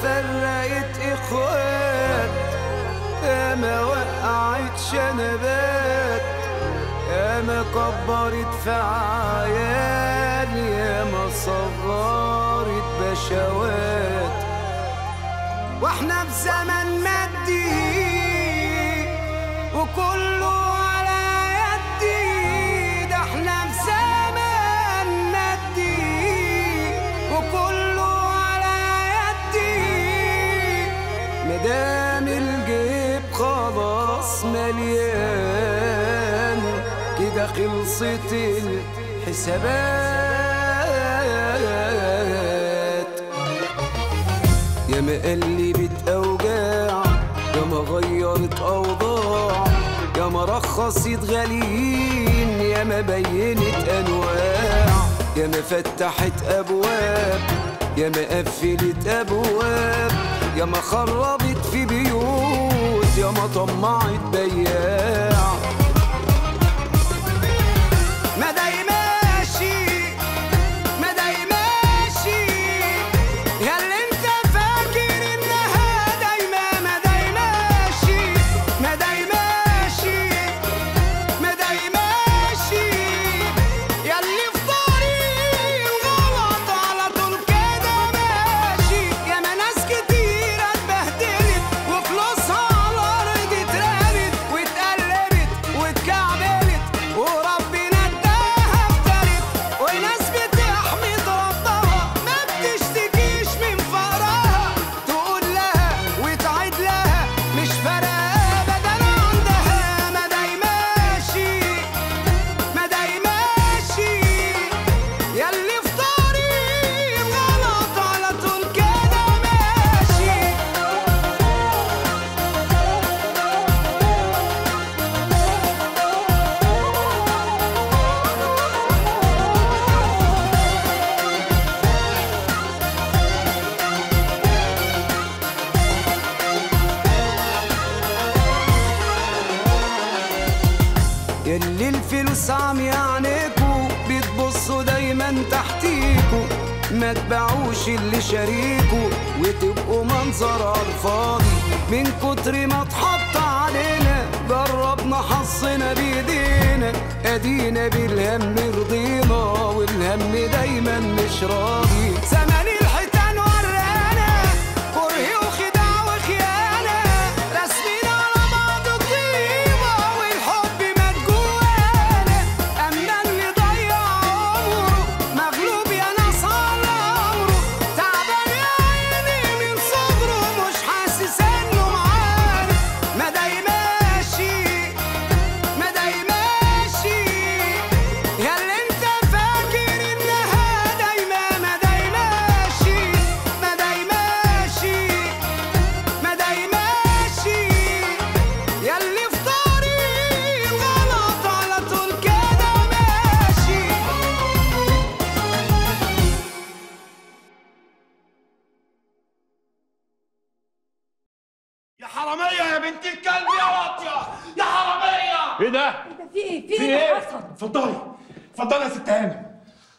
فرقت اخوات يا ما وقعت شنبات يا ما كبرت في عيال يا ما صغرت بشوات واحنا في زمن مادي وكله على يدي ده احنا في زمن مادي وكله على يدي مدام الجيب خلاص مليان كده خلصت الحسابات يا ما قلبت اوجاع يا ما غيرت اوضاع يا ما رخصت غاليين يا ما بينت انواع يا ما فتحت ابواب يا ما قفلت ابواب يا ما خربت في بيوت يا ما طمعت بياع ما داي ماشي ما داي ماشي يا اللي انت فاكر انها دايما ما داي ماشي ما داي ماشي ما داي ماشي يا اللي في طريق الغلط على طول كده ماشي يا ما ناس كتير اتبهدلت وفلوسها على الارض اترمت واتقلبت واتكعبلت وربنا اداها افترت وناس بتحمد ربها ما بتشتكيش من فقرها تقول لها وتعيد لها مش فارقه ابدا عندها ما داي ماشي ما داي ماشي ياللي في طريق الغلط على طول كده ماشي ياللي الفلوس عم يعنيكوا بتبصوا دايما تحتيكوا ما تبيعوش اللي شاريكوا وتبقوا منظر على الفاضي من كتر ما اتحط علينا جربنا حظنا بايدينا ادينا بالهم رضينا والهم دايما مش راضي زمان الحيتان ورانا كره وخداع وخيانه رسمين على بعض طيبه والحب مات جوانا اما اللي ضيع عمره مغلوب يا ناس على عمره تعبان يا عيني من صغره مش حاسس انه معانا ما داي ماشي ما داي ماشي يا اللي انت فاكر انها دايما ما داي ماشي ما داي ماشي ما داي ماشي يا اللي في طريق الغلط على طول كده ماشي يا حرامية يا بنت الكلب يا واطية يا حرامية ايه ده؟ في ايه؟ في في ايه ايه؟ اللي حصل؟ اتفضلي اتفضلي يا ست هانم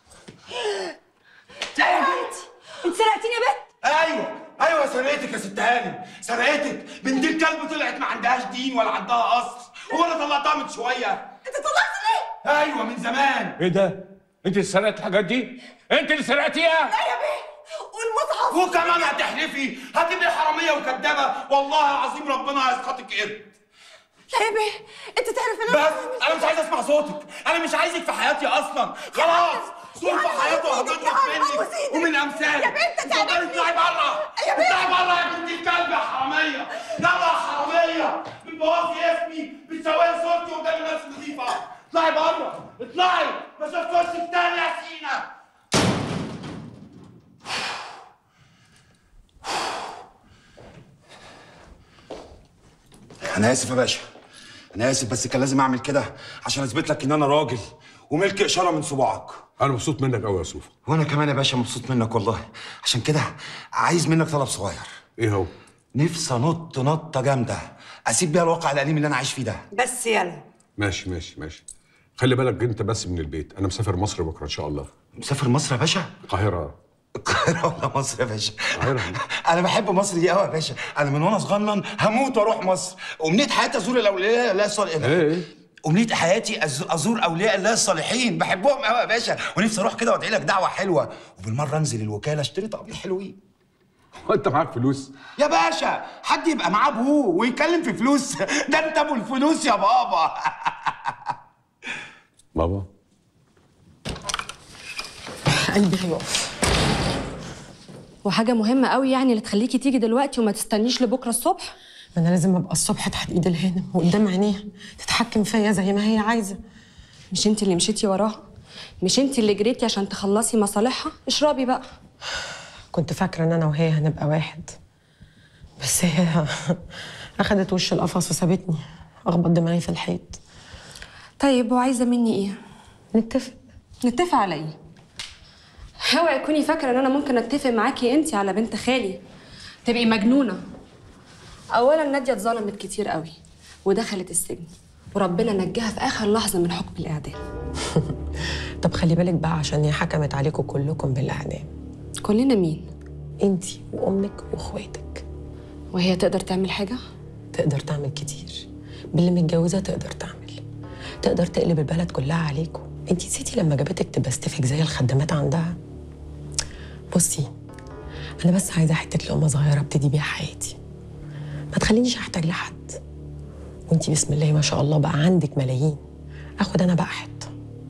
يا بنتي انت سرقتيني يا بنت ايوه ايوه سرقتك يا ست هانم سرقتك بنت الكلب طلعت ما عندهاش دين ولا عندها قصر هو انا طلعتها من شويه انت طلعت ليه؟ ايوه من زمان ايه ده؟ انت اللي سرقت الحاجات دي؟ انت اللي سرقتيها؟ لا يا بيه والمصحف وكمان هتحلفي هتبقي حراميه وكدابه والله العظيم ربنا هيسقطك قرد لا يا بيه انت تعرف ان انا بس انا مش عايز اسمع صوتك انا مش عايزك في حياتي اصلا خلاص صور في عم حياته أبوس إيدك، هتطلع يا عم أبوس منك إيدك. ومن امثالك يا بنت اتفضلي تعبتني. اطلعي بره يا بنت. اطلعي بره يا بنت الكلب يا حراميه يلا يا حراميه بتبوظي اسمي بتسوي صورتي قدام الناس النظيفه اطلعي بره اطلعي ما شفتوش تاني يا سينا انا اسف يا باشا انا اسف بس كان لازم اعمل كده عشان اثبت لك ان انا راجل وملك اشاره من صباعك انا مبسوط منك قوي يا سوفا وانا كمان يا باشا مبسوط منك والله عشان كده عايز منك طلب صغير ايه هو؟ نفسي انط نطه جامده اسيب بيها الواقع الاليم اللي انا عايش فيه ده بس يلا ماشي ماشي ماشي خلي بالك انت بس من البيت انا مسافر مصر بكره ان شاء الله مسافر مصر يا باشا القاهره القاهرة ولا مصر يا باشا؟ أنا بحب مصر دي قوي يا باشا، أنا من وأنا صغنن هموت وأروح مصر، أمنية حياتي أزور الأولياء الله الصالحين إيه؟ أمنية حياتي أز- أزور أولياء الله الصالحين، بحبهم قوي يا باشا، ونفسي أروح كده وأدعي لك دعوة حلوة، وبالمرة أنزل الوكالة أشتري طقمين حلوين. هو انت معاك فلوس يا باشا حد يبقى معاه ابوه ويتكلم في فلوس ده انت ابو الفلوس يا بابا بابا قلبي هيقف وحاجة مهمة قوي يعني اللي تخليكي تيجي دلوقتي وما تستنيش لبكرة الصبح ما انا لازم ابقى الصبح تحت ايد الهانم وقدام عينيها تتحكم فيا زي ما هي عايزه مش انت اللي مشيتي وراها مش انت اللي جريتي عشان تخلصي مصالحها اشربي بقى كنت فاكره ان انا وهي هنبقى واحد بس هي اخدت وش القفص وسابتني اخبط دماغي في الحيط طيب وعايزة مني ايه نتفق نتفق على ايه اوعي تكوني فاكرة ان انا ممكن اتفق معاكي انت على بنت خالي تبقي مجنونة اولا نادية اتظلمت كتير قوي ودخلت السجن وربنا نجاها في اخر لحظة من حكم الاعدام طب خلي بالك بقى عشان هي حكمت عليكم كلكم بالاعدام كلنا مين انتي وامك واخواتك وهي تقدر تعمل حاجة تقدر تعمل كتير باللي متجوزه تقدر تعمل تقدر تقلب البلد كلها عليكم انتي نسيتي لما جابتك تبستفك زي الخدامات عندها بصي انا بس عايزه حته لقمه صغيره ابتدي بيها حياتي ما تخلينيش احتاج لحد وانتي بسم الله ما شاء الله بقى عندك ملايين اخد انا بقى حته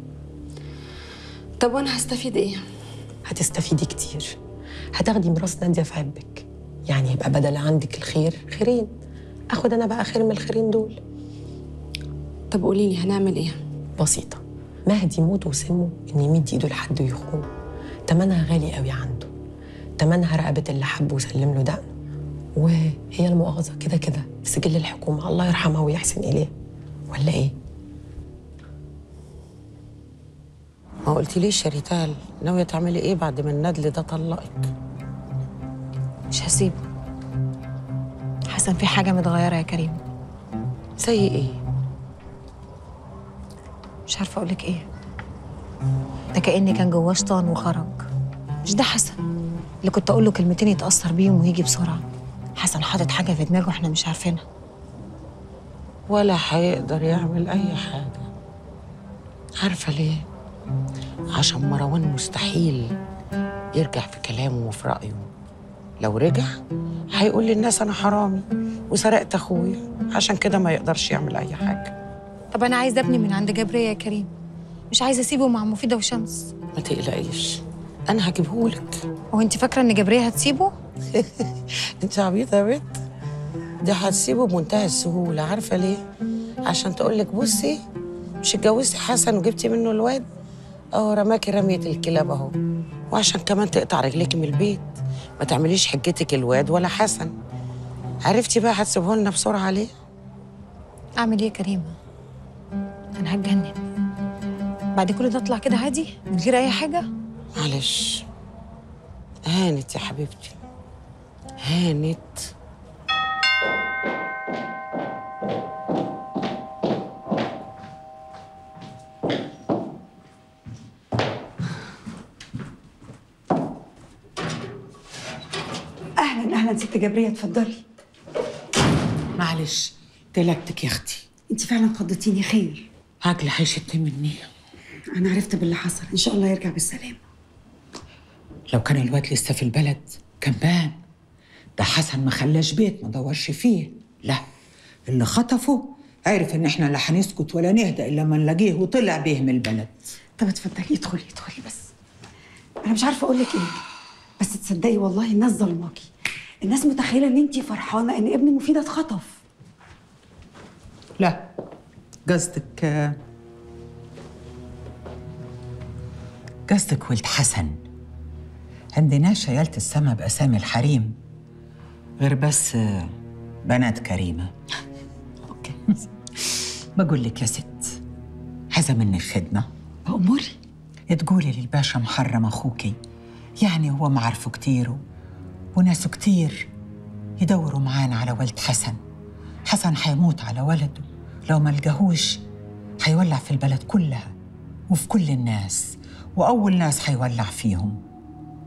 طب وانا هستفيد ايه هتستفيدي كتير هتاخدي ميراث نادية في عبك يعني يبقى بدل عندك الخير خيرين اخد انا بقى خير من الخيرين دول طب قولي لي هنعمل ايه بسيطة مهدي موت وسمه إن يمد إيده لحد ويخونه تمنها غالي قوي عنده تمنها رقبة اللي حبه وسلم له دقنه وهي المؤاخذة كده كده في سجل الحكومة الله يرحمها ويحسن إليها ولا إيه؟ ما قلتليش يا ريتال ناوية تعملي ايه بعد ما الندل ده طلقك مش هسيبه حسن في حاجة متغيرة يا كريم زي ايه مش عارفة أقولك إيه ده كأني كان جواه شيطان وخرج مش ده حسن اللي كنت أقول له كلمتين يتأثر بيهم ويجي بسرعة حسن حاطط حاجة في دماغه إحنا مش عارفينها ولا هيقدر يعمل اي حاجة عارفة ليه عشان مروان مستحيل يرجع في كلامه وفي رأيه لو رجع هيقول للناس انا حرامي وسرقت اخويا عشان كده ما يقدرش يعمل اي حاجة طب أنا عايزة أبني من عند جبرية يا كريم مش عايزة أسيبه مع مفيدة وشمس ما تقلقيش انا هجيبهولك هو أنت فاكرة إن جبرية هتسيبه؟ انت عبيطه يا بنت دي هتسيبه بمنتهى السهوله عارفه ليه عشان تقول لك بصي مش اتجوزتي حسن وجبتي منه الواد اهو رماكي رميه الكلاب اهو وعشان كمان تقطع رجليكي من البيت ما تعمليش حجتك الواد ولا حسن عرفتي بقى هتسيبه لنا بسرعه ليه أعمل إيه يا كريم؟ أنا هتجنن بعد كل ده أطلع كده عادي من غير أي حاجة؟ معلش هانت يا حبيبتي هانت اهلا اهلا ست جبريه اتفضلي معلش تلكتك يا اختي انت فعلا خضتيني خير عجل هيشت مني انا عرفت باللي حصل ان شاء الله يرجع بالسلامه لو كان الواد لسه في البلد كان بان ده حسن ما خلاش بيت ما دورش فيه لا اللي خطفه عرف ان احنا لا هنسكت ولا نهدى الا ما نلاقيه وطلع بيه من البلد طب اتفضلي ادخلي ادخلي بس انا مش عارفه اقول لك ايه بس تصدقي والله الناس ظلماكي الناس متخيله ان انت فرحانه ان ابن مفيده اتخطف لا قصدك قصدك ولد حسن عندنا شيالة السما بأسامي الحريم غير بس بنات كريمة اوكي بقول لك يا ست هذا مني خدمة بأموري تقولي للباشا محرم أخوكي يعني هو معرفه كتير و- وناسه كتير يدوروا معانا على ولد حسن حسن حيموت على ولده لو ما لقاهوش حيولع في البلد كلها وفي كل الناس وأول ناس حيولع فيهم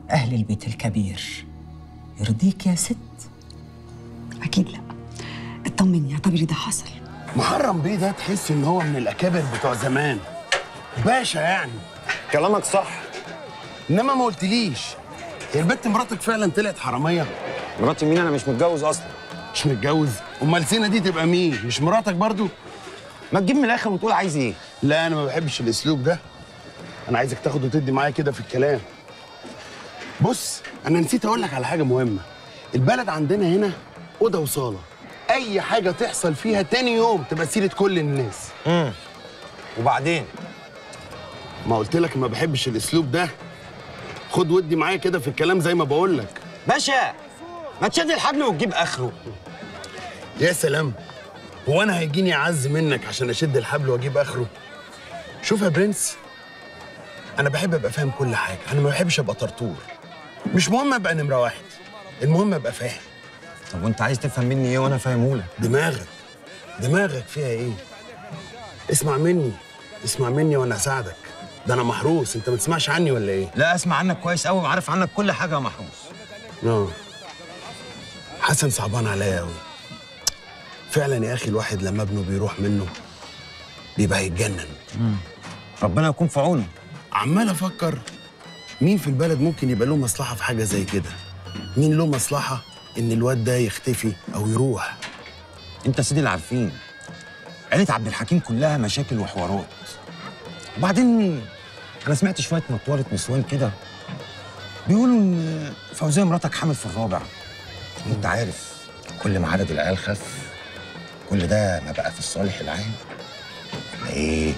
أهل البيت الكبير يرضيك يا ست اكيد لا اطمني اعتبري ده حصل محرم بيه ده تحس ان هو من الاكابر بتوع زمان باشا يعني كلامك صح انما ما قلتليش هي البت مراتك فعلا طلعت حراميه مراتي مين انا مش متجوز اصلا مش متجوز امال سينا دي تبقى مين مش مراتك برضو ما تجيب من الاخر وتقول عايز ايه لا انا ما بحبش الاسلوب ده انا عايزك تاخد وتدي معايا كده في الكلام بص انا نسيت اقول لك على حاجه مهمه البلد عندنا هنا اوضه وصاله اي حاجه تحصل فيها تاني يوم تبقى سيره كل الناس امم وبعدين ما قلت لك ما بحبش الاسلوب ده خد ودي معايا كده في الكلام زي ما بقول لك باشا ما تشد الحبل وتجيب اخره يا سلام هو انا هيجيني اعز منك عشان اشد الحبل واجيب اخره شوف يا برنس انا بحب ابقى فاهم كل حاجه انا ما بحبش ابقى طرطور مش مهم ابقى نمره واحد المهم ابقى فاهم طب وانت عايز تفهم مني ايه وانا فاهمهولك دماغك دماغك فيها ايه اسمع مني اسمع مني وانا اساعدك ده انا محروس انت ما تسمعش عني ولا ايه لا اسمع عنك كويس قوي وعارف عنك كل حاجه يا محروس اه حسن صعبان عليا قوي فعلا يا اخي الواحد لما ابنه بيروح منه بيبقى هيتجنن ربنا يكون في عونه عمال افكر مين في البلد ممكن يبقى له مصلحه في حاجه زي كده مين له مصلحه ان الواد ده يختفي او يروح انت يا سيدي اللي عارفين عيله عبد الحكيم كلها مشاكل وحوارات وبعدين انا سمعت شويه مطوره نسوان كده بيقولوا ان فوزيه مراتك حامل في الرابع وانت عارف كل ما عدد العيال خف كل ده ما بقى في الصالح العام ولا ايه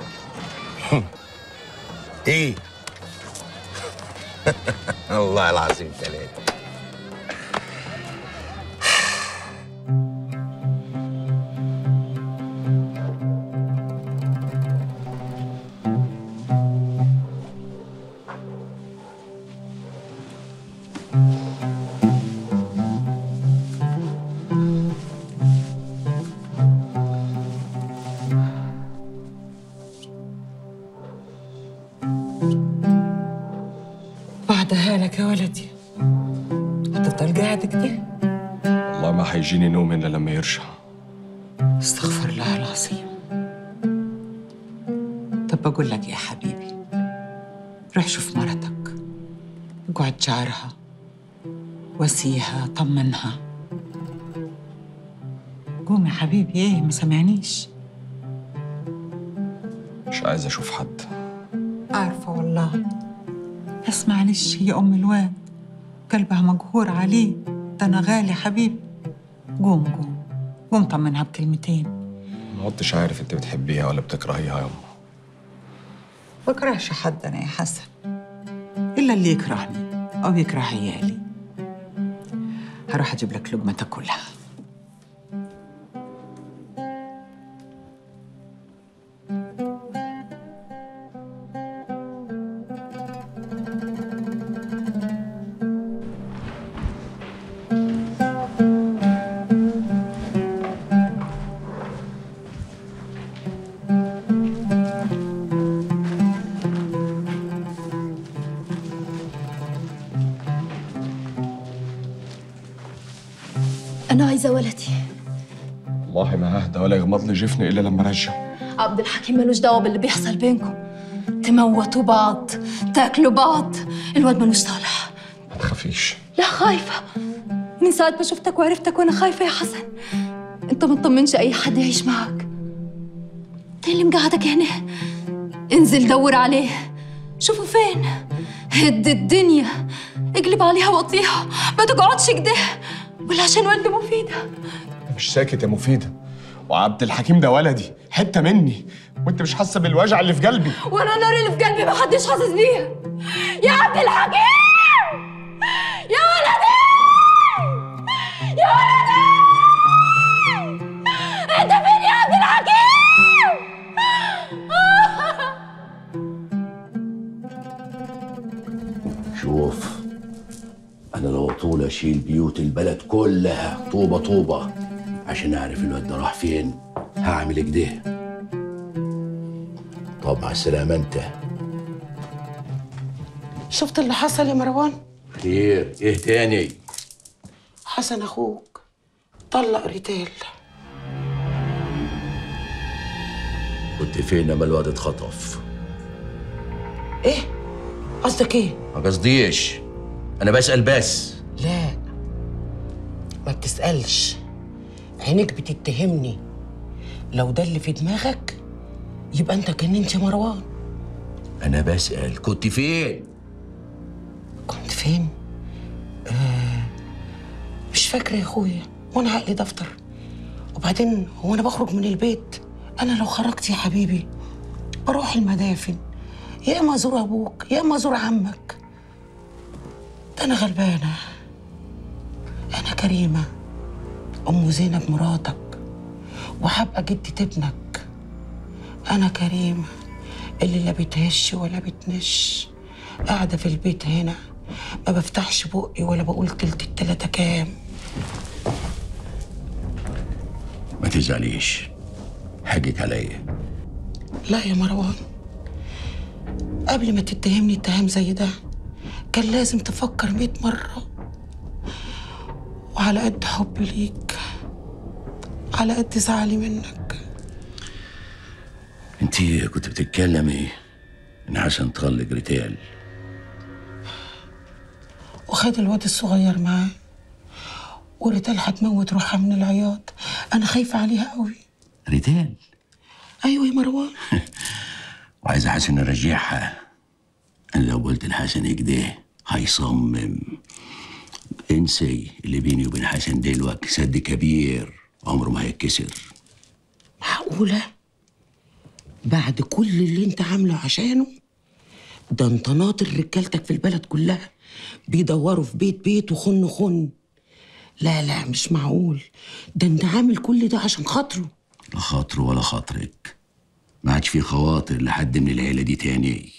ايه الله العظيم ثلاثة بعدها لك يا ولدي هتفضل قاعد كده والله ما هيجيني نوم الا لما يرجع استغفر الله العظيم طب بقول لك يا حبيبي روح شوف مرتك اقعد جارها وسيها طمنها قوم يا حبيبي ايه ما سمعنيش مش عايز اشوف حد عارفة والله بس معلش هي أم الواد قلبها مقهور عليه ده أنا غالي حبيبي قوم قوم قوم طمنها بكلمتين ما عدتش عارف انت بتحبيها ولا بتكرهيها يا أم بكرهش حد أنا يا حسن إلا اللي يكرهني أو يكره عيالي هروح أجيب لك لقمة تاكلها أنا عايزة ولدي والله ما ههدى ولا يغمض لي جفني الا لما ارجع عبد الحكيم ملوش دعوة باللي بيحصل بينكم تموتوا بعض تاكلوا بعض الواد ملوش صالح ما تخافيش لا خايفة من ساعة ما شفتك وعرفتك وأنا خايفة يا حسن أنت ما تطمنش أي حد يعيش معك إيه اللي مقعدك هنا انزل دور عليه شوفوا فين هد الدنيا اقلب عليها وطيها ما تقعدش كده ولا عشان والدي مفيدة مش ساكت يا مفيدة وعبد الحكيم ده ولدي حتة مني وانت مش حاسة بالوجع اللي في قلبي وانا النار اللي في قلبي ما حدش حاسس بيها يا عبد الحكيم يا ولدي يا ولدي انت فين يا عبد الحكيم شوف انا لو طول اشيل بيوت البلد كلها طوبه طوبه عشان اعرف الواد ده راح فين هعمل كده طب مع السلامه انت شفت اللي حصل يا مروان خير ايه تاني حسن اخوك طلق ريتال كنت فين لما الواد اتخطف ايه قصدك ايه ما قصديش انا بسأل بس لا ما بتسألش عينك بتتهمني لو ده اللي في دماغك يبقى انت جننت يا مروان انا بسأل كنت فين كنت فين آه مش فاكرة يا اخويا وانا عقلي دفتر وبعدين هو انا بخرج من البيت انا لو خرجت يا حبيبي بروح المدافن يا اما ازور ابوك يا اما ازور عمك ده انا غلبانه انا كريمه ام زينب مراتك وهبقى جدة ابنك انا كريمه اللي لا بتهش ولا بتنش قاعده في البيت هنا ما بفتحش بقي ولا بقول تلت التلاته كام ما تزعليش حقك عليا لا يا مروان قبل ما تتهمني اتهام زي ده كان لازم تفكر مئة مرة وعلى قد حبي ليك على قد زعلي منك انت كنت بتتكلمي ان حسن طلق ريتال وخد الواد الصغير معاه وريتال هتموت روحها من العياط انا خايفة عليها قوي ريتال ايوه يا مروان وعايزة حسن ارجعها انا لو قلت لحسن كده هيصمم انسي اللي بيني وبين حسن دلوك سد كبير عمره ما هيتكسر معقولة بعد كل اللي انت عامله عشانه ده انت ناطر رجالتك في البلد كلها بيدوروا في بيت بيت وخن خن لا لا مش معقول ده انت عامل كل ده عشان خاطره لا خاطره ولا خاطرك ما عادش في خواطر لحد من العيلة دي تاني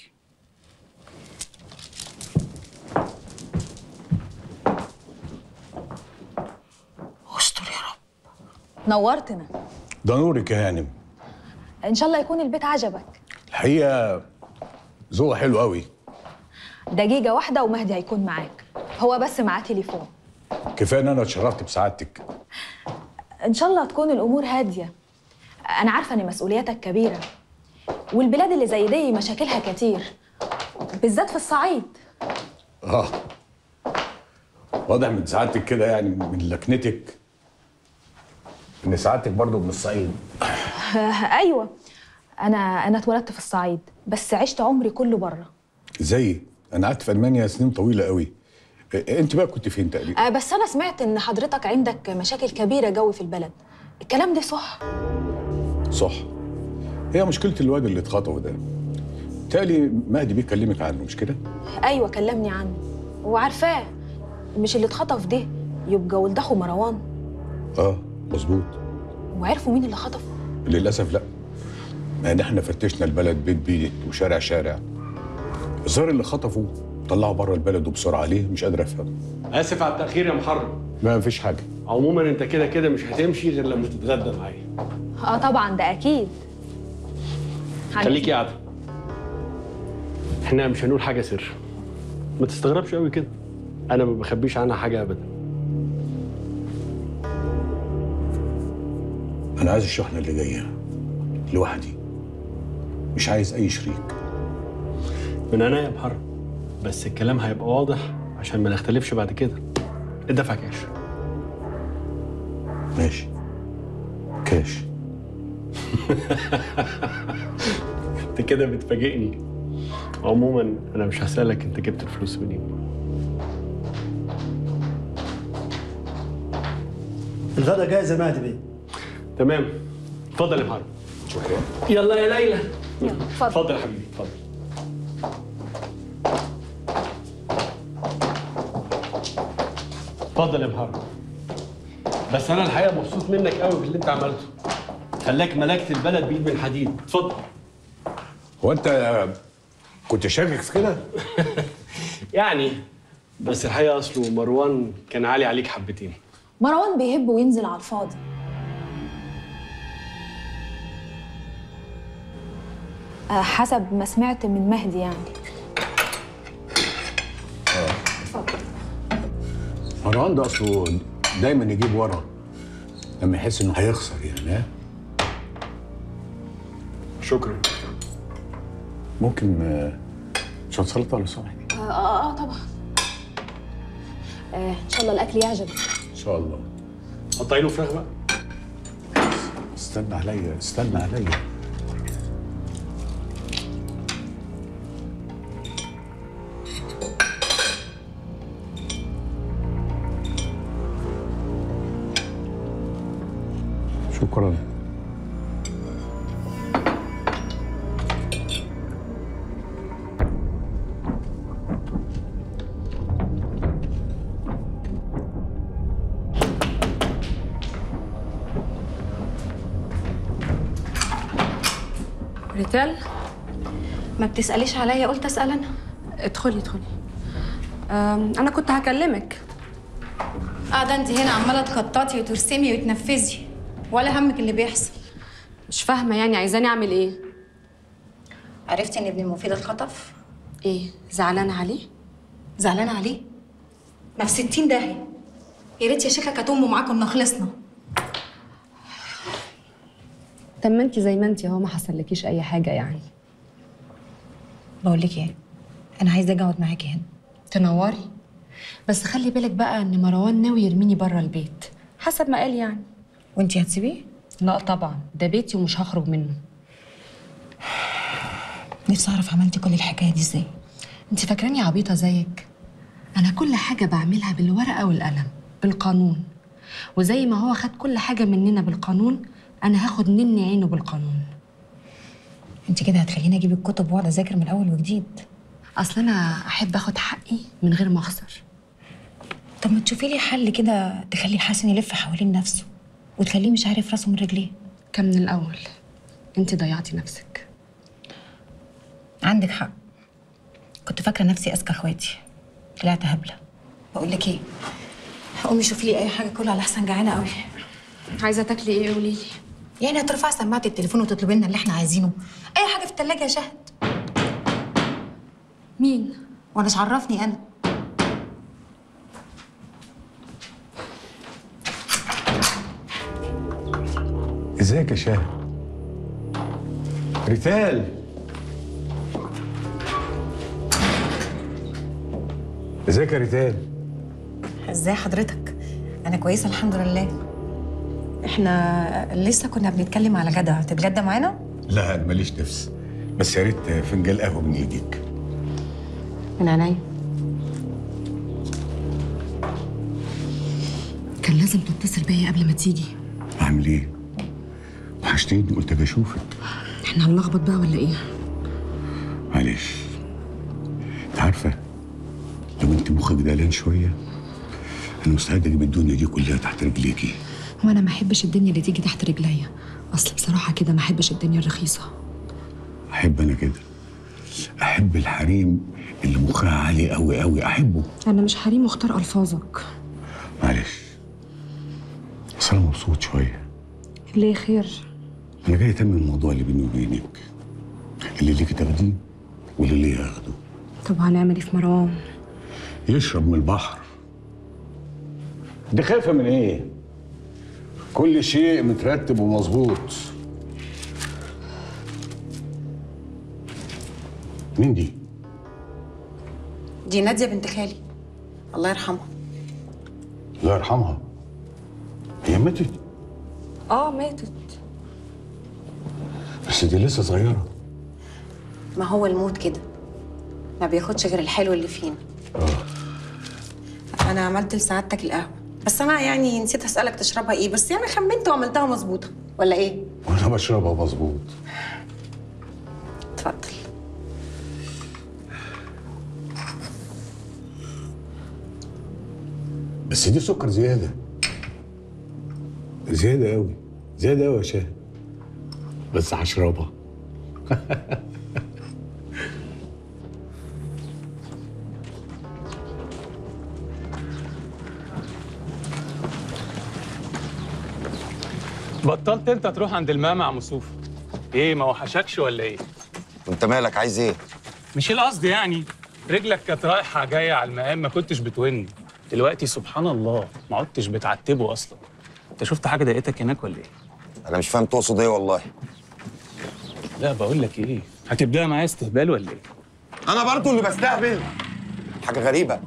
استر يا رب نورتنا ده نورك يا هانم ان شاء الله يكون البيت عجبك الحقيقه ذوق حلو قوي دقيقة واحدة ومهدي هيكون معاك هو بس معاه تليفون كفايه ان انا اتشرفت بسعادتك ان شاء الله تكون الامور هادية انا عارفة ان مسؤولياتك كبيرة والبلاد اللي زي دي مشاكلها كتير بالذات في الصعيد اه واضح من سعادتك كده يعني من لكنتك ان سعادتك برضو من الصعيد ايوه انا انا اتولدت في الصعيد بس عشت عمري كله بره زيي انا قعدت في المانيا سنين طويله قوي إيه، انت بقى كنت فين تقريبا آه، بس انا سمعت ان حضرتك عندك مشاكل كبيرة جوي في البلد الكلام ده صح صح هي مشكله الواد اللي اتخطف ده تالي مهدي بيكلمك عنه مش كده ايوه كلمني عنه وعارفاه مش اللي اتخطف ده يبقى ولد اخو مروان اه مظبوط وعرفوا مين اللي خطفه للاسف لا يعني احنا فتشنا البلد بيت بيت وشارع شارع الظاهر اللي خطفوا طلعوا بره البلد وبسرعه ليه مش قادر افهم اسف على التاخير يا محرم ما مفيش حاجه عموما انت كده كده مش هتمشي غير لما تتغدى معايا اه طبعا ده اكيد هن- خليكي قاعده احنا مش هنقول حاجه سر ما تستغربش قوي كده انا ما بخبيش عنها حاجه ابدا انا عايز الشحنه اللي جايه لوحدي مش عايز اي شريك من انا يا محرم بس الكلام هيبقى واضح عشان ما نختلفش بعد كده الدفع كاش ماشي كاش انت كده بتفاجئني عموما انا مش هسالك انت جبت الفلوس منين الغدا جاهز يا مهدي بيه تمام اتفضل يا محرم شكرا يلا يا ليلى يلا اتفضل اتفضل يا حبيبي اتفضل اتفضل يا محرم بس انا الحقيقه مبسوط منك قوي باللي انت عملته خلاك ملكت البلد بايد من حديد اتفضل هو انت كنت شاكك في كده يعني بس الحقيقه اصله مروان كان عالي عليك حبتين مروان بيهب وينزل على الفاضي آه، حسب ما سمعت من مهدي يعني مروان ده اصله دايما يجيب ورا لما يحس انه هيخسر يعني ها شكرا ممكن آه، شويه سلطه لو سمحت اه اه, آه طبعا آه ان شاء الله الاكل يعجبك ان شاء الله قطعي له فراخ بقى استنى عليا استنى عليا شكرا ريتال ما بتساليش عليا قلت اسال انا ادخلي ادخلي أم، انا كنت هكلمك قاعده انت هنا عماله تخططي وترسمي وتنفذي ولا همك اللي بيحصل مش فاهمه يعني عايزاني اعمل ايه عرفتي ان ابن المفيد اتخطف ايه زعلانه عليه زعلانه عليه ما في 60 داهيه يا ريت يا شيخه كانت امه معاكم كنا خلصنا طب ما انت زي ما انت اهو ما حصلكيش اي حاجه يعني بقول لك ايه انا عايزه اجي اقعد معاكي هنا تنوري بس خلي بالك بقى ان مروان ناوي يرميني بره البيت حسب ما قال يعني وانتي هتسيبيه لا طبعا ده بيتي ومش هخرج منه نفسي اعرف عملتي كل الحكايه دي ازاي انت فاكراني عبيطه زيك انا كل حاجه بعملها بالورقه والقلم بالقانون وزي ما هو خد كل حاجه مننا بالقانون انا هاخد مني عينه بالقانون انت كده هتخليني اجيب الكتب واقعد اذاكر من اول وجديد اصل انا احب اخد حقي من غير ما اخسر طب ما تشوفي لي حل كده تخلي حسن يلف حوالين نفسه وتخليه مش عارف راسه من رجليه كان من الاول انت ضيعتي نفسك عندك حق كنت فاكره نفسي اذكى اخواتي طلعت هبله بقول لك ايه قومي شوفي لي اي حاجه كلها على احسن جعانه قوي عايزه تاكلي ايه قولي لي يعني هترفعي سماعه التليفون وتطلبي لنا اللي احنا عايزينه اي حاجه في الثلاجه يا شهد مين وانا عرفني انا ازيك يا شاهد ريتال ازيك يا ريتال ازاي حضرتك انا كويسه الحمد لله احنا لسه كنا بنتكلم على غدا تتغدى معانا لا انا ماليش نفس بس يا ريت فنجان قهوه من ايديك من عينيا كان لازم تتصل بيا قبل ما تيجي اعمل ايه وحشتني قلت اجي اشوفك احنا هنلخبط بقى ولا ايه معلش انت عارفه لو انت مخك دالان شويه انا مستعد اجيب الدنيا دي كلها تحت رجليكي وانا ما احبش الدنيا اللي تيجي تحت رجليا اصل بصراحه كده ما احبش الدنيا الرخيصه احب انا كده احب الحريم اللي مخها عالي قوي قوي احبه انا مش حريم واختار الفاظك معلش بس انا مبسوط شويه ليه خير انا جاي اتمم الموضوع اللي بيني وبينك اللي ليكي تاخديه واللي ليا اخده طب هنعمل ايه في مروان يشرب من البحر دي خايفه من ايه كل شيء مترتب ومظبوط مين دي دي ناديه بنت خالي الله يرحمها الله يرحمها هي ماتت اه ماتت بس دي لسه صغيره ما هو الموت كده ما بياخدش غير الحلو اللي فينا انا عملت لسعادتك القهوه بس انا يعني نسيت اسالك تشربها ايه بس يعني خمنت وعملتها مظبوطه ولا ايه وانا بشربها مظبوط اتفضل بس دي سكر زياده زياده قوي زياده قوي يا شاهد بس هشربها بطلت انت تروح عند الماما يا مصوف ايه ما وحشكش ولا ايه وانت مالك عايز ايه؟ مش القصد يعني رجلك كانت رايحه جايه على المقام ما كنتش بتوني دلوقتي سبحان الله ما عدتش بتعتبه اصلا انت شفت حاجه ضايقتك هناك ولا ايه انا مش فاهم تقصد ايه والله لا بقول لك ايه هتبدأ معايا استهبال ولا ايه انا برضو اللي بستهبل حاجه غريبه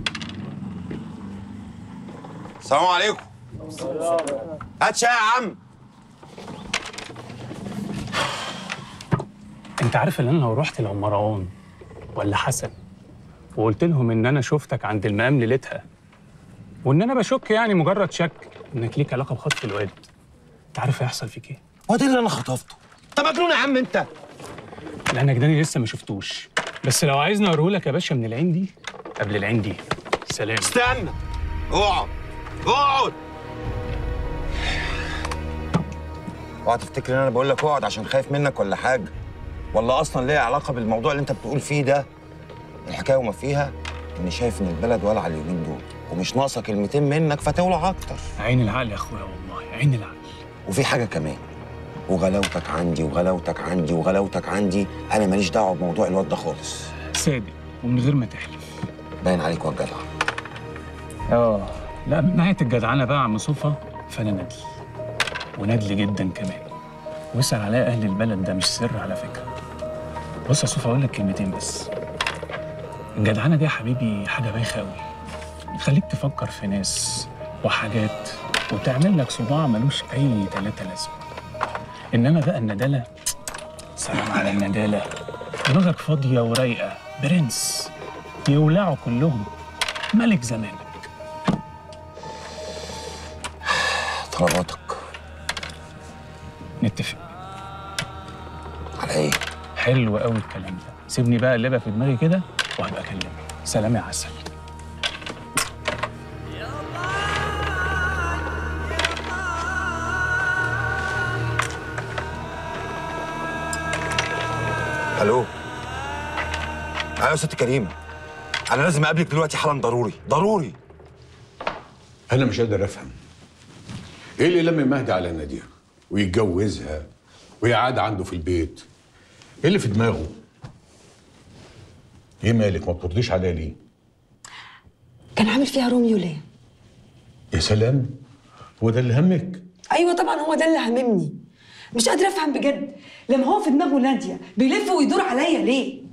السلام عليكم هات شاي يا عم انت عارف ان انا لو رحت لو مروان ولا حسن وقلت لهم ان انا شفتك عند المقام ليلتها وان انا بشك يعني مجرد شك انك ليك علاقه بخطف الواد انت عارف هيحصل فيك ايه هو ده اللي انا خطفته انت مجنون يا عم انت لا انا جداني لسه ما شفتوش بس لو عايزني اوريهولك يا باشا من العين دي قبل العين دي سلام استنى اقعد اقعد اوعى تفتكر ان انا بقول لك اقعد عشان خايف منك ولا حاجه ولا اصلا ليها علاقه بالموضوع اللي انت بتقول فيه ده الحكايه وما فيها اني شايف ان البلد ولع اليومين دول ومش ناقصه كلمتين منك فتولع اكتر عين العقل يا اخويا والله عين العقل وفي حاجه كمان وغلاوتك عندي وغلاوتك عندي وغلاوتك عندي انا ماليش دعوه بموضوع الواد ده خالص صادق ومن غير ما تحلف باين عليك واد جدع اه لا من ناحيه الجدعنه بقى يا عم صوفا فانا ندل وندل جدا كمان واسال عليا اهل البلد ده مش سر على فكره بص يا صوفا اقول لك كلمتين بس الجدعنه دي يا حبيبي حاجه بايخه قوي تخليك تفكر في ناس وحاجات وتعمل لك صداع ملوش اي تلاته لازمه انما بقى الندالة سلام على الندالة دماغك فاضية ورايقة برنس يولعوا كلهم ملك زمانك طلباتك نتفق على ايه؟ حلو قوي الكلام ده سيبني بقى اللعبة في دماغي كده وهبقى اكلمك سلام يا عسل الو ايوه يا ست كريمه انا لازم اقابلك دلوقتي حالا ضروري ضروري انا مش قادر افهم ايه اللي لم مهدي على ناديه ويتجوزها وهي قاعده عنده في البيت ايه اللي في دماغه ايه مالك ما بترضيش عليا ليه كان عامل فيها روميو ليه؟ يا سلام هو ده اللي همك ايوه طبعا هو ده اللي هممني مش قادره افهم بجد لما هو في دماغه ناديه بيلف ويدور عليا ليه؟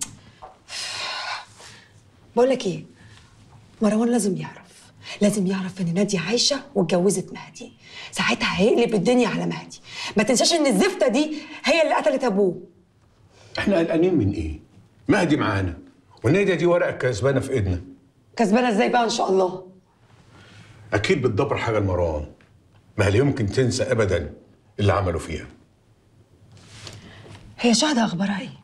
بقول لك ايه؟ مروان لازم يعرف لازم يعرف ان ناديه عايشه واتجوزت مهدي ساعتها هيقلب الدنيا على مهدي ما تنساش ان الزفته دي هي اللي قتلت ابوه احنا قلقانين من ايه مهدي معانا والناديه دي ورقه كسبانه في ايدنا كسبانه ازاي بقى ان شاء الله اكيد بتدبر حاجه لمروان ما هل يمكن تنسى ابدا اللي عملوا فيها هي شهدة اخبارها ايه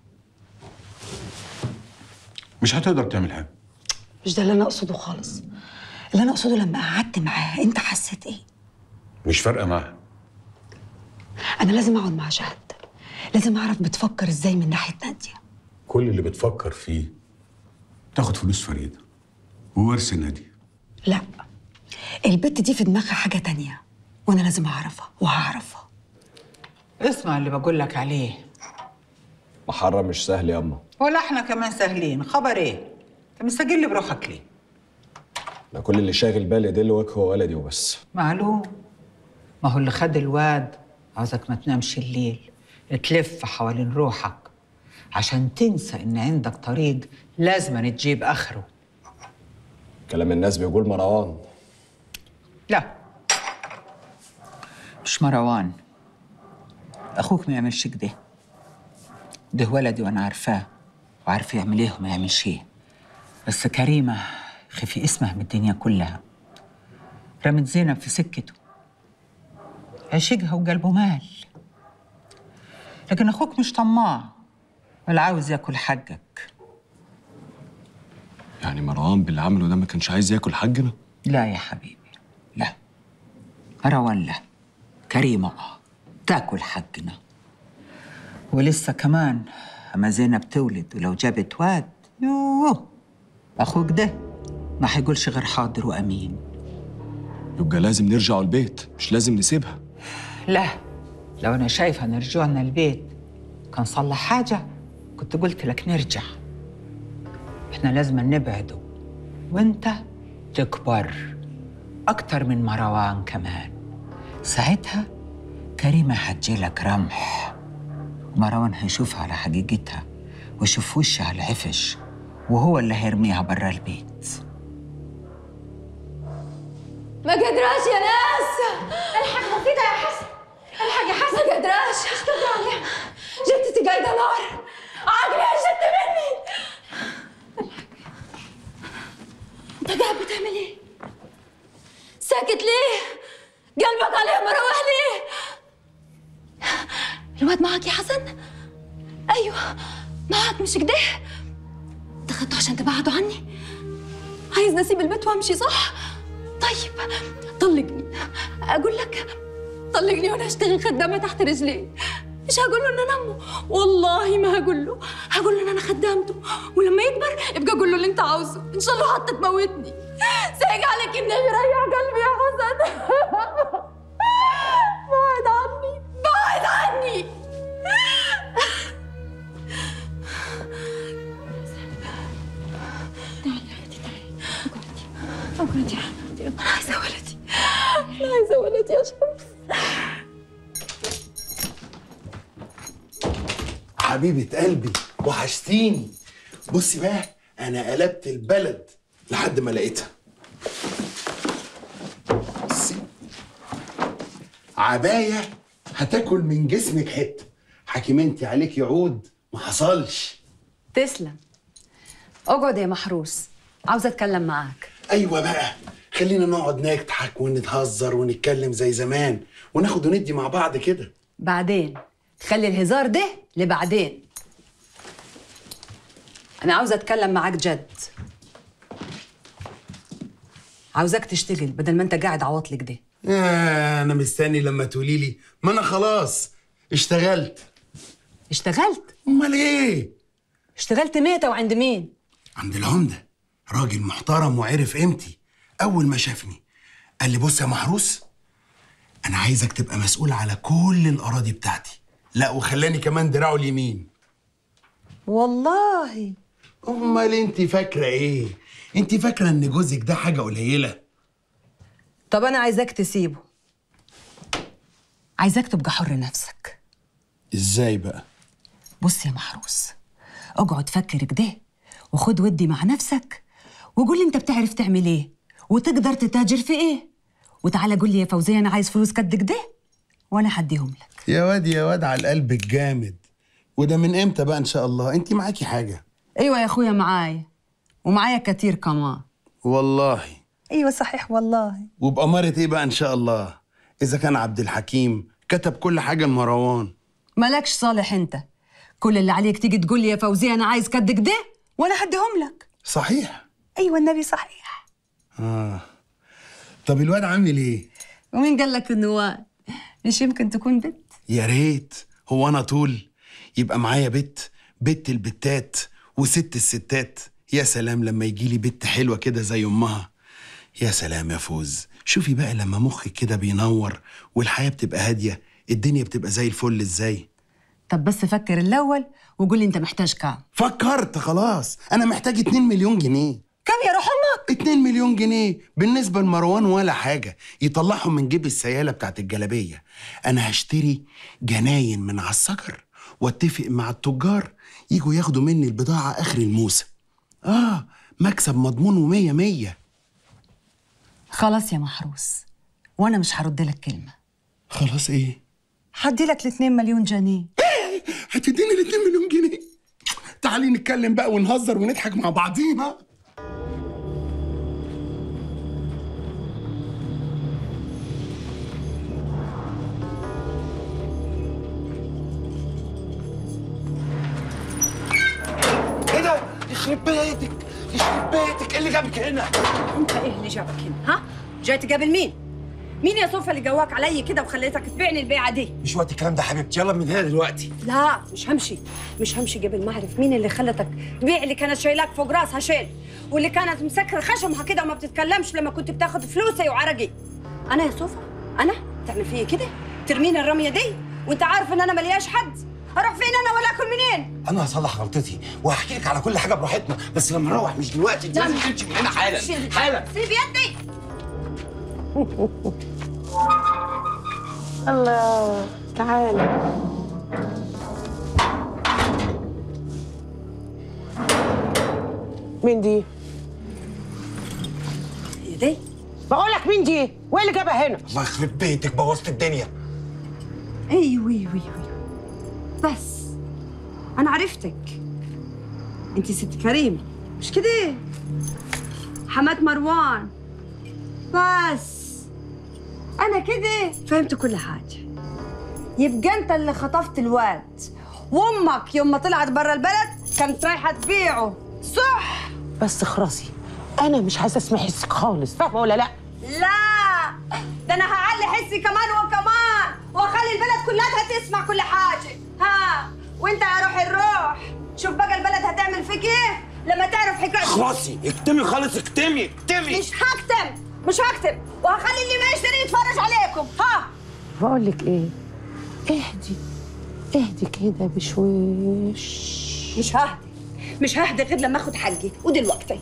مش هتقدر تعمل حاجه مش ده اللي انا اقصده خالص اللي انا اقصده لما قعدت معاها انت حسيت ايه مش فارقه معاها انا لازم اقعد مع شهد لازم اعرف بتفكر ازاي من ناحيه ناديه كل اللي بتفكر فيه تاخد فلوس فريده وورث ناديه لا البت دي في دماغها حاجه تانية وانا لازم اعرفها وهعرفها اسمع اللي بقول لك عليه محرم مش سهل ياما ولا احنا كمان سهلين خبر ايه انت مستقل بروحك ليه انا كل اللي شاغل بالي دل وجهه ولدي وبس معلوم ما هو اللي خد الواد عاوزك ما تنامش الليل تلف حوالين روحك عشان تنسى ان عندك طريق لازم تجيب اخره كلام الناس بيقول مروان لا مش مروان اخوك ما يعملش كده ده ولدي وانا عارفاه وعارف يعمل ايه وما يعملش ايه بس كريمه خفي اسمها من الدنيا كلها رمت زينب في سكته عشقها وقلبه مال لكن اخوك مش طماع ولا عاوز ياكل حقك يعني مروان باللي عمله ده ما كانش عايز ياكل حاجنا لا يا حبيبي لا مروان لا كريمة آه تاكل حقنا ولسه كمان أما زينب تولد ولو جابت واد يوه أخوك ده ما حيقولش غير حاضر وأمين يبقى لازم نرجعوا البيت مش لازم نسيبها لا لو أنا شايفة نرجعنا البيت كان صلح حاجة كنت قلت لك نرجع إحنا لازم نبعده وأنت وتكبر أكتر من مروان كمان ساعتها كريمة هتجيلك رمح مروان هيشوفها على حقيقتها ويشوف وشها العفش وهو اللي هيرميها برا البيت ما قدراش يا ناس الحق مفيدة يا حسن الحق يا حسن ما قدراش اشتغل عليها جدتي قايدة نار عقلي هشت مني انت قاعد بتعمل ايه؟ ساكت ليه؟ قلبك عليه مروح ليه؟ الواد معك يا حسن؟ ايوه معك مش كده؟ انت خدته عشان تبعدوا عني؟ عايز اسيب البيت وامشي صح؟ طيب طلقني اقول لك طلقني وانا اشتغل خدامه تحت رجلي مش هقول له ان انا امه والله ما هقول له هقول له ان انا خدامته ولما يكبر ابقى اقول له اللي انت عاوزه ان شاء الله حتى تموتني سايق عليك النبي ريح قلبي يا حسن بعد عني بعد عني تعالي يا حبيبتي تعالي اقعدي اقعدي يا حبيبتي انا عايزه ولدي انا عايزه ولدي يا شمس حبيبة قلبي وحشتيني بصي بقى أنا قلبت البلد لحد ما لقيتها بصي عباية هتاكل من جسمك حتة حكيمنتي عليك يعود ما حصلش تسلم اقعد يا محروس عاوزه اتكلم معاك أيوة بقى خلينا نقعد نضحك ونتهزر ونتكلم زي زمان وناخد وندي مع بعض كده بعدين خلي الهزار ده لبعدين انا عاوزه اتكلم معاك جد عاوزاك تشتغل بدل ما انت قاعد عواطلك ده آه أنا مستني لما تقولي لي ما أنا خلاص اشتغلت اشتغلت أمال إيه اشتغلت ميتة وعند مين عند العمدة راجل محترم وعرف قيمتي أول ما شافني قال لي بص يا محروس أنا عايزك تبقى مسؤول على كل الأراضي بتاعتي لا وخلاني كمان دراعه اليمين والله أمال أنت فاكرة إيه؟ أنت فاكرة إن جوزك ده حاجة قليلة طب انا عايزاك تسيبه عايزاك تبقى حر نفسك إزاي بقى؟ بص يا محروس اقعد فكر كده وخد ودي مع نفسك وقول لي انت بتعرف تعمل ايه وتقدر تتاجر في ايه وتعالى قول لي يا فوزيه انا عايز فلوس قد كده وانا هديهم لك يا واد يا واد على القلب الجامد وده من إمتى بقى إن شاء الله؟ أنت معاكي حاجة ايوه يا اخويا معايا ومعايا كتير كمان والله ايوه صحيح والله وبأمارة إيه بقى إن شاء الله؟ إذا كان عبد الحكيم كتب كل حاجة لمروان مالكش صالح انت كل اللي عليك تيجي تقول لي يا فوزيه انا عايز قد كده وانا هديهم لك صحيح ايوه النبي صحيح آه طب الواد عامل إيه؟ ومين قال لك انه واد مش يمكن تكون بنت يا ريت هو انا طول يبقى معايا بت بت البتات وست الستات يا سلام لما يجي لي بت حلوه كده زي امها يا سلام يا فوز شوفي بقى لما مخك كده بينور والحياه بتبقى هاديه الدنيا بتبقى زي الفل ازاي طب بس فكر الاول وقول لي انت محتاج كام فكرت خلاص انا محتاج 2 مليون جنيه كم يا روح امك 2 مليون جنيه بالنسبه لمروان ولا حاجه يطلعهم من جيب السياله بتاعت الجلابيه انا هشتري جناين من على السكر واتفق مع التجار يجوا ياخدوا مني البضاعه اخر الموسم اه مكسب مضمون ومية مية خلاص يا محروس وانا مش هرد لك كلمه خلاص ايه هدي لك ال 2 مليون جنيه هتديني ال 2 مليون جنيه تعالي نتكلم بقى ونهزر ونضحك مع بعضينا ايه ده؟ يخرب بيتك يخرب بيتك ايه اللي جابك هنا؟ انت ايه اللي جابك هنا ها جاي تقابل مين مين يا صوفيا اللي جواك علي كده وخليتك تبيعني البيعه دي مش وقت الكلام ده حبيبتي يلا من هنا دلوقتي لا مش همشي مش همشي قبل ما اعرف مين اللي خلتك تبيع اللي كانت شايلاك فوق راسها شيل واللي كانت مسكره خشمها كده وما بتتكلمش لما كنت بتاخد فلوسي وعرقي انا يا صوفا انا تعمل فيا كده ترميني الرميه دي وانت عارف ان انا ملياش حد اروح فين انا ولا اكل منين انا هصلح غلطتي وهحكي لك على كل حاجه براحتنا بس لما نروح مش دلوقتي لا. لازم تمشي من هنا حالا سيب- حالا سيب يدي الله تعالى مين دي؟ دي بقول لك مين دي؟ وايه اللي جابها هنا؟ الله يخرب بيتك بوظت الدنيا ايوه ايوه ايوه بس انا عرفتك انت ست كريم مش كده حماد مروان بس انا كده فهمت كل حاجه يبقى انت اللي خطفت الواد وامك يوم ما طلعت برا البلد كانت رايحه تبيعه صح بس خراسي انا مش عايزه اسمع حسك خالص فاهمه ولا لا؟ لا ده انا هعلي حسي كمان وكمان واخلي البلد كلها تسمع كل حاجه ها وانت يا روح الروح شوف بقى البلد هتعمل فيك ايه لما تعرف حكايه خلاصي اكتمي خالص اكتمي اكتمي مش هكتم مش هكتم وهخلي اللي ما يشتري يتفرج عليكم ها بقول لك ايه؟ اهدي اهدي كده بشويش مش ههدي مش ههدي غير لما اخد حقي ودلوقتي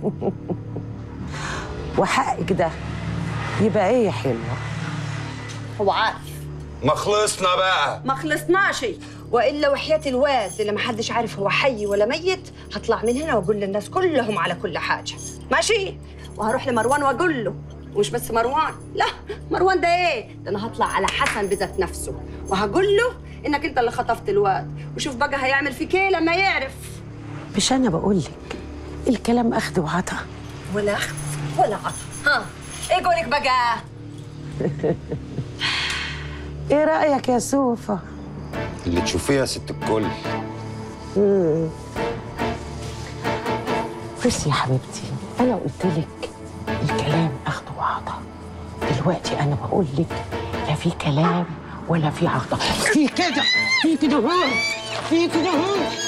وحقك ده يبقى ايه يا حلوه؟ هو عارف ما خلصنا بقى ما خلصناش والا وحياه الواد اللي ما حدش عارف هو حي ولا ميت هطلع من هنا واقول للناس كلهم على كل حاجه ماشي وهروح لمروان واقول له ومش بس مروان لا مروان ده ايه ده انا هطلع على حسن بذات نفسه وهقول له انك انت اللي خطفت الواد وشوف بقى هيعمل فيك ايه لما يعرف مش انا بقول لك الكلام اخذ وعطا ولا اخذ ولا عطا ها ايه قولك بقى ايه رايك يا سوفا؟ اللي تشوفيه يا ست الكل مم. بصي يا حبيبتي انا قلت لك الكلام اخذ وعطا دلوقتي انا بقول لك لا في كلام ولا في عطا في كده في كده هون في كده هون